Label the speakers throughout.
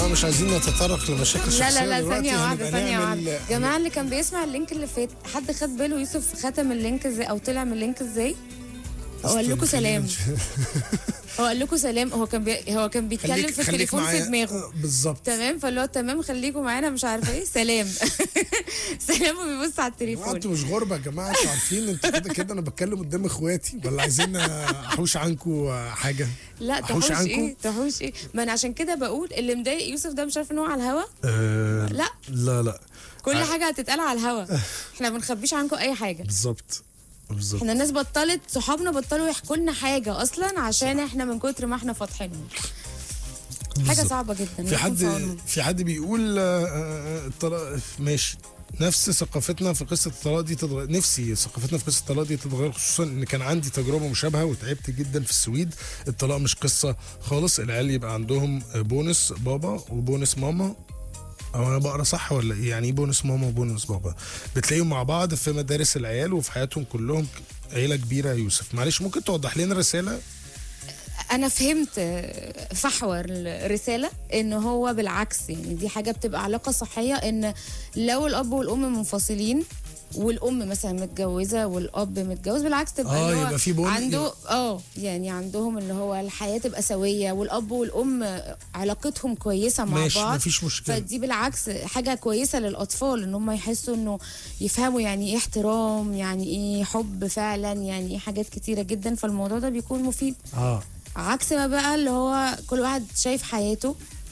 Speaker 1: جماعه مش عايزين نتطرق لمشاكل
Speaker 2: لا
Speaker 1: شخصيه
Speaker 2: لا لا
Speaker 1: دلوقتي،
Speaker 2: ثانية واحدة
Speaker 1: هنبقى
Speaker 2: ثانية
Speaker 1: نعمل-
Speaker 2: واحدة جماعة اللي كان بيسمع اللينك اللي فات حد خد باله يوسف ختم اللينك ازاي او طلع من اللينك ازاي؟ هو قال لكم سلام هو قال لكم سلام هو كان بي... هو كان بيتكلم
Speaker 1: خليك
Speaker 2: في
Speaker 1: خليك
Speaker 2: التليفون في
Speaker 1: معايا
Speaker 2: دماغه
Speaker 1: آه، بالظبط
Speaker 2: تمام فاللي هو تمام خليكم معانا مش عارفه ايه سلام سلام وبيبص على
Speaker 1: جماعة
Speaker 2: التليفون
Speaker 1: انتوا مش غربة يا جماعة انتوا عارفين انتوا كده كده انا بتكلم قدام اخواتي ولا عايزين احوش عنكم حاجة
Speaker 2: لا
Speaker 1: أحوش
Speaker 2: تحوش
Speaker 1: عنكم؟
Speaker 2: ايه تحوش ايه ما انا عشان كده بقول اللي مضايق يوسف ده مش عارف ان هو على الهوا
Speaker 1: أه
Speaker 2: لا.
Speaker 1: لا لا
Speaker 2: كل
Speaker 1: ع-
Speaker 2: حاجه هتتقال على الهوا احنا ما بنخبيش عنكم اي حاجه
Speaker 1: بالظبط بالظبط
Speaker 2: احنا الناس بطلت صحابنا بطلوا يحكوا لنا حاجه اصلا عشان احنا من كتر ما احنا فاتحينهم حاجه
Speaker 1: بالظبط.
Speaker 2: صعبه جدا
Speaker 1: في
Speaker 2: يكون
Speaker 1: حد
Speaker 2: في عونهم.
Speaker 1: في حد بيقول آه، آه، الطلاق ماشي نفس ثقافتنا في قصه الطلاق دي تتغير نفسي ثقافتنا في قصه الطلاق دي تتغير خصوصا ان كان عندي تجربه مشابهه وتعبت جدا في السويد الطلاق مش قصه خالص العيال يبقى عندهم بونس بابا وبونس ماما او انا بقرا صح ولا ايه يعني ايه بونس ماما وبونس بابا بتلاقيهم مع بعض في مدارس العيال وفي حياتهم كلهم عيله كبيره يا يوسف معلش ممكن توضح لنا الرساله
Speaker 2: انا فهمت آه، فحوى الرساله ان هو بالعكس يعني دي حاجه بتبقى علاقه صحيه ان لو الاب والام منفصلين والام مثلا متجوزه والاب متجوز بالعكس تبقى
Speaker 1: آه،
Speaker 2: اللي هو
Speaker 1: يبقى في بون-
Speaker 2: عنده اه يعني عندهم اللي هو الحياه تبقى سويه والاب والام علاقتهم كويسه مع
Speaker 1: ماشي
Speaker 2: بعض
Speaker 1: مفيش مشكله
Speaker 2: فدي بالعكس حاجه كويسه للاطفال ان هم يحسوا انه يفهموا يعني ايه احترام يعني ايه حب فعلا يعني ايه حاجات كتيره جدا فالموضوع ده بيكون مفيد
Speaker 1: اه
Speaker 2: عكس ما بقى اللي هو كل واحد شايف حياته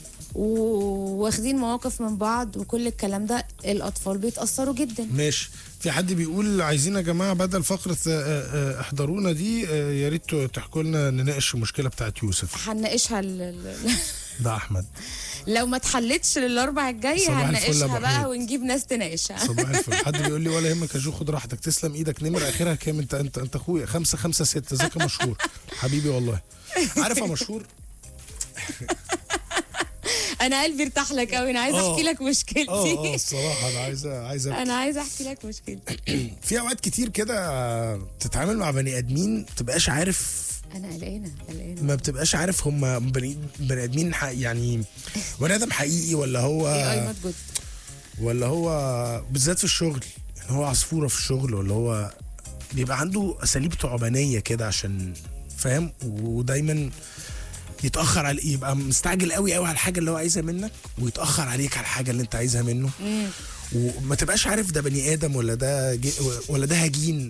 Speaker 2: وواخدين مواقف من بعض وكل الكلام ده الاطفال بيتاثروا جدا
Speaker 1: ماشي في حد بيقول عايزين يا جماعه بدل فقره آه، آه، احضرونا دي آه، يا ريت تحكوا لنا نناقش المشكله بتاعت يوسف
Speaker 2: هنناقشها ال- ال-
Speaker 1: ده احمد
Speaker 2: لو ما اتحلتش للاربع الجاي
Speaker 1: صباح الفل يا
Speaker 2: هنناقشها
Speaker 1: أبو
Speaker 2: بقى
Speaker 1: حميد.
Speaker 2: ونجيب ناس تناقشها
Speaker 1: صباح الفل حد بيقول لي ولا يهمك يا جو خد راحتك تسلم ايدك نمر اخرها كام انت انت انت اخويا خمسة خمسة ستة ازيك يا مشهور حبيبي والله عارف يا مشهور
Speaker 2: انا قلبي ارتاح لك قوي انا عايزه
Speaker 1: آه.
Speaker 2: احكي لك
Speaker 1: اه اه
Speaker 2: مشكلتي
Speaker 1: الصراحه انا عايزه عايزه
Speaker 2: انا عايزه احكي لك مشكلتي
Speaker 1: في اوقات كتير كده تتعامل مع بني ادمين ما تبقاش عارف
Speaker 2: انا قلقانه قلقانه
Speaker 1: ما بتبقاش عارف هم بني, بني ادمين ح- يعني بني ادم حقيقي ولا هو
Speaker 2: اي اي نوت جود
Speaker 1: ولا هو بالذات في الشغل يعني هو عصفوره في الشغل ولا هو بيبقى عنده اساليب ثعبانيه كده عشان فاهم ودايما يتاخر على يبقى مستعجل قوي قوي على الحاجه اللي هو عايزها منك ويتاخر عليك على الحاجه اللي انت عايزها منه وما تبقاش عارف ده بني ادم ولا ده جي ولا ده هجين